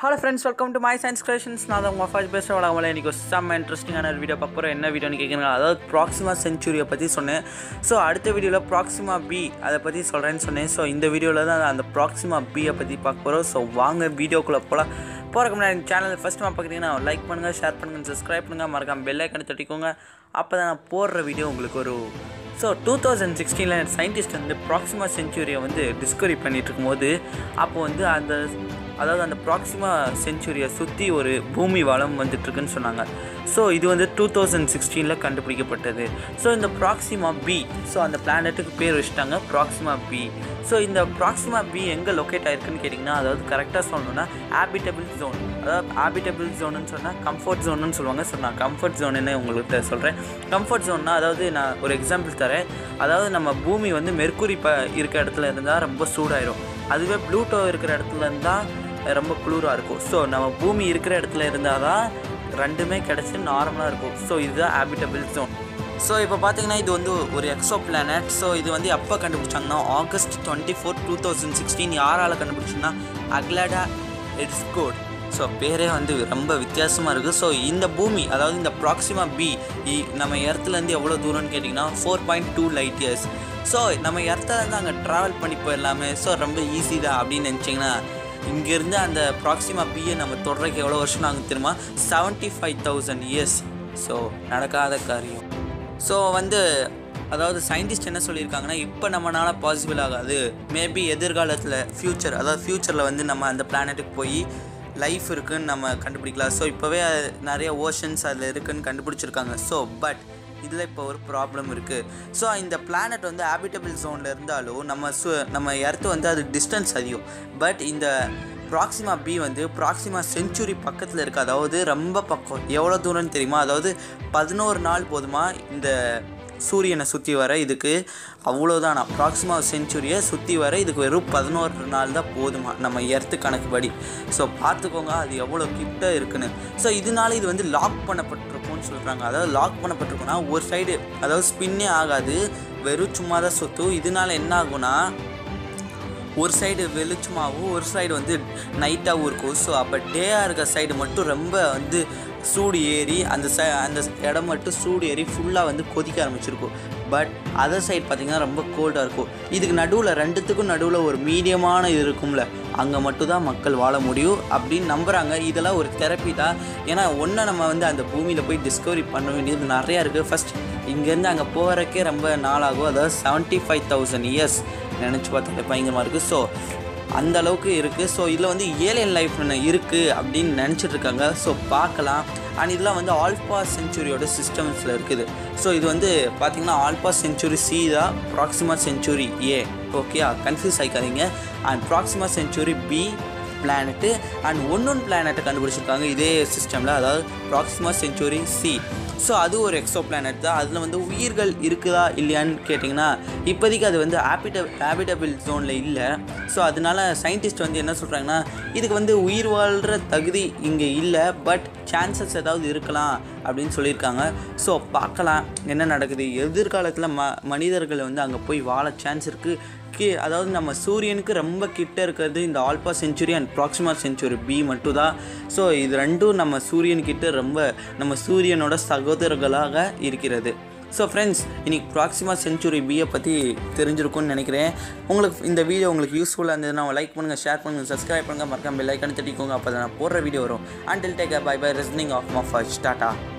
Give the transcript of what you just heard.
hello friends welcome to my science creations நான் தான் உங்கள் ஃபர்ஸ்ட் பேசுகிற வளர்மலை இன்றைக்கி ஒரு செம்ம இன்ட்ரெஸ்டிங்கான ஒரு வீடியோ பார்க்க போகிறோம் என்ன வீடியோன்னு கேட்குறீங்க அதாவது ப்ராக்சிமா செஞ்சுரியை பற்றி சொன்னேன் ஸோ அடுத்த வீடியோவில் ப்ராக்சிமா பி அதை பற்றி சொல்கிறேன்னு சொன்னேன் ஸோ இந்த வீடியோவில் தான் அந்த ப்ராக்சிமா பியை பற்றி பார்க்க போகிறோம் ஸோ வாங்க வீடியோக்குள்ளே போகலாம் போகிறக்கு முன்னாடி சேனல் ஃபஸ்ட் டைம் பார்க்குறீங்கன்னா லைக் பண்ணுங்கள் ஷேர் பண்ணுங்கள் சப்ஸ்கிரைப் பண்ணுங்கள் மறக்காம பெல் ஐக்கனை தட்டிக்கோங்க அப்போ தான் நான் போடுற வீடியோ உங்களுக்கு ஒரு ஸோ டூ தௌசண்ட் சிக்ஸ்டீனில் சயின்டிஸ்ட் வந்து ப்ராக்சிமா செஞ்சுரியை வந்து டிஸ்கவரி பண்ணிட்டு இருக்கும்போது அப்போ வந்து அந்த அதாவது அந்த ப்ராக்சிமா செஞ்சுரியை சுற்றி ஒரு பூமி வளம் வந்துட்டுருக்குன்னு சொன்னாங்க ஸோ இது வந்து டூ தௌசண்ட் சிக்ஸ்டீனில் கண்டுபிடிக்கப்பட்டது ஸோ இந்த ப்ராக்சிமா பி ஸோ அந்த பிளானட்டுக்கு பேர் வச்சுட்டாங்க ப்ராக்சிமா பி ஸோ இந்த ப்ராக்சிமா பி எங்கே லொக்கேட் ஆயிருக்குன்னு கேட்டிங்கன்னா அதாவது கரெக்டாக சொல்லணும்னா ஹேபிட்டபிள் ஜோன் அதாவது ஹேபிட்டபிள் ஜோனுன்னு சொன்னால் கம்ஃபர்ட் ஜோனுன்னு சொல்லுவாங்க ஸோ நான் கம்ஃபர்ட் ஜோனுன்னு உங்களுக்கு சொல்கிறேன் கம்ஃபர்ட் ஜோன்னா அதாவது நான் ஒரு எக்ஸாம்பிள் தரேன் அதாவது நம்ம பூமி வந்து மெர்க்குரி ப இருக்க இடத்துல இருந்தால் ரொம்ப சூடாயிரும் அதுவே ப்ளூட்டோ இருக்கிற இடத்துல இருந்தால் ரொம்ப குளிராக இருக்கும் ஸோ நம்ம பூமி இருக்கிற இடத்துல இருந்தால் தான் ரெண்டுமே கிடச்சி நார்மலாக இருக்கும் ஸோ இதுதான் ஹேபிட்டபிள் ஜோன் ஸோ இப்போ பார்த்தீங்கன்னா இது வந்து ஒரு எக்ஸோ பிளானட் ஸோ இது வந்து எப்போ கண்டுபிடிச்சாங்கன்னா August twenty four two thousand sixteen யாரால் கண்டுபிடிச்சுன்னா அக்லாடா எட்ஸ்கோட் ஸோ பேரே வந்து ரொம்ப வித்தியாசமாக இருக்குது ஸோ இந்த பூமி அதாவது இந்த ப்ராக்சிமா பி நம்ம இடத்துலேருந்து எவ்வளோ தூரம்னு கேட்டிங்கன்னா four point two light years so நம்ம இடத்துலேருந்து அங்கே ட்ராவல் பண்ணி போயிடலாமே ஸோ ரொம்ப ஈஸி தான் அப்படின்னு நினச்சிங்கன்னா இங்கேருந்து அந்த ப்ராக்சிமா பியை நம்ம தொடர்றதுக்கு எவ்வளோ வருஷம் ஆகும் தெரியுமா seventy five thousand years so நடக்காத காரியம் ஸோ வந்து அதாவது சயின்டிஸ்ட் என்ன சொல்லியிருக்காங்கன்னா இப்போ நம்மளால பாசிபிள் ஆகாது மேபி எதிர்காலத்தில் ஃப்யூச்சர் அதாவது ஃப்யூச்சரில் வந்து நம்ம அந்த பிளானட்டுக்கு போய் லைஃப் இருக்குன்னு நம்ம கண்டுபிடிக்கலாம் ஸோ இப்போவே நிறைய ஓஷன்ஸ் அதில் இருக்குன்னு கண்டுபிடிச்சிருக்காங்க ஸோ பட் இதில் இப்போ ஒரு ப்ராப்ளம் இருக்குது ஸோ இந்த பிளானட் வந்து ஹேபிட்டபிள் ஜோனில் இருந்தாலும் நம்ம சு நம்ம எர்த்து வந்து அது டிஸ்டன்ஸ் அதிகம் பட் இந்த ப்ராக்சிமா பி வந்து ப்ராக்சிமா செஞ்சுரி பக்கத்தில் இருக்குது அதாவது ரொம்ப பக்கம் எவ்வளோ தூரம்னு தெரியுமா அதாவது பதினோரு நாள் போதுமா இந்த சூரியனை சுற்றி வர இதுக்கு அவ்வளோதான் ப்ராக்சிமா செஞ்சுரியை சுற்றி வர இதுக்கு வெறும் பதினோரு நாள் தான் போதுமா நம்ம எர்த்து கணக்குப்படி ஸோ பார்த்துக்கோங்க அது எவ்வளோ கிட்ட இருக்குன்னு ஸோ இதனால இது வந்து லாக் பண்ணப்பட்டிருக்கும்னு சொல்கிறாங்க அதாவது லாக் பண்ணப்பட்டிருக்குன்னா ஒரு சைடு அதாவது ஸ்பின்னே ஆகாது வெறும் சும்மா தான் சுற்றும் இதனால என்ன ஆகும்னா ஒரு சைடு வெளிச்சமாகவும் ஒரு சைடு வந்து நைட்டாகவும் இருக்கும் ஸோ அப்போ டேயாக இருக்க சைடு மட்டும் ரொம்ப வந்து சூடு ஏறி அந்த சை அந்த இடம் மட்டும் சூடு ஏறி ஃபுல்லாக வந்து கொதிக்க ஆரம்பிச்சிருக்கும் பட் அதர் சைடு பார்த்திங்கன்னா ரொம்ப கோல்டாக இருக்கும் இதுக்கு நடுவில் ரெண்டுத்துக்கும் நடுவில் ஒரு மீடியமான இது இருக்கும்ல அங்கே மட்டும் தான் மக்கள் வாழ முடியும் அப்படின்னு நம்புகிறாங்க இதெல்லாம் ஒரு தெரப்பி தான் ஏன்னா ஒன்றை நம்ம வந்து அந்த பூமியில் போய் டிஸ்கவரி பண்ண வேண்டியது நிறையா இருக்குது ஃபஸ்ட் இங்கேருந்து அங்கே போகிறக்கே ரொம்ப நாளாகும் அதாவது செவன்ட்டி ஃபைவ் தௌசண்ட் இயர்ஸ் நினச்சி பார்த்தாலே பயங்கரமாக இருக்குது ஸோ அந்த அளவுக்கு இருக்குது ஸோ இதில் வந்து ஏலியன் லைஃப் இருக்குது அப்படின்னு நினச்சிட்டு இருக்காங்க ஸோ பார்க்கலாம் அண்ட் இதெல்லாம் வந்து ஆல்பா செஞ்சுரியோட சிஸ்டம்ஸில் இருக்குது ஸோ இது வந்து பார்த்திங்கன்னா ஆல்பா செஞ்சுரி சி தான் Proxima Centauri A okay confuse ஆகிக்காதீங்க and Proxima Centauri B planet and ஒன்னொன்று பிளானட்டை கண்டுபிடிச்சிருக்காங்க இதே சிஸ்டமில் அதாவது ப்ராக்சிமா செஞ்சுரி சி ஸோ அது ஒரு எக்ஸோ பிளானட் தான் அதில் வந்து உயிர்கள் இருக்குதா இல்லையான்னு கேட்டிங்கன்னா இப்போதைக்கு அது வந்து ஹேபிட்ட ஹேபிட்டபிள் ஜோனில் இல்லை ஸோ அதனால சயின்டிஸ்ட் வந்து என்ன சொல்கிறாங்கன்னா இதுக்கு வந்து உயிர் வாழ்கிற தகுதி இங்கே இல்லை பட் சான்சஸ் ஏதாவது இருக்கலாம் அப்படின்னு சொல்லியிருக்காங்க ஸோ பார்க்கலாம் என்ன நடக்குது எதிர்காலத்தில் ம மனிதர்கள் வந்து அங்கே போய் வாழ சான்ஸ் இருக்குது கி அதாவது நம்ம சூரியனுக்கு ரொம்ப கிட்ட இருக்கிறது இந்த Alpha Centauri and Proxima Centauri B மட்டும் தான் ஸோ இது ரெண்டும் நம்ம சூரியன்கிட்ட ரொம்ப நம்ம சூரியனோட சகோதரர்களாக இருக்கிறது ஸோ ஃப்ரெண்ட்ஸ் இன்றைக்கி ப்ராக்சிமா செஞ்சுரி பியை பற்றி தெரிஞ்சிருக்கும்னு நினைக்கிறேன் உங்களுக்கு இந்த வீடியோ உங்களுக்கு யூஸ்ஃபுல்லாக இருந்ததுன்னா லைக் பண்ணுங்கள் ஷேர் பண்ணுங்கள் சப்ஸ்கிரைப் பண்ணுங்கள் மறக்காம பெல் ஐக்கன் தட்டிக்கோங்க அப்போ தான் நான் போடுற வீடியோ வரும் அண்டில் டேக் பை பை ரெஸ்னிங் ஆஃப் மஃபர்ஸ் டாட்டா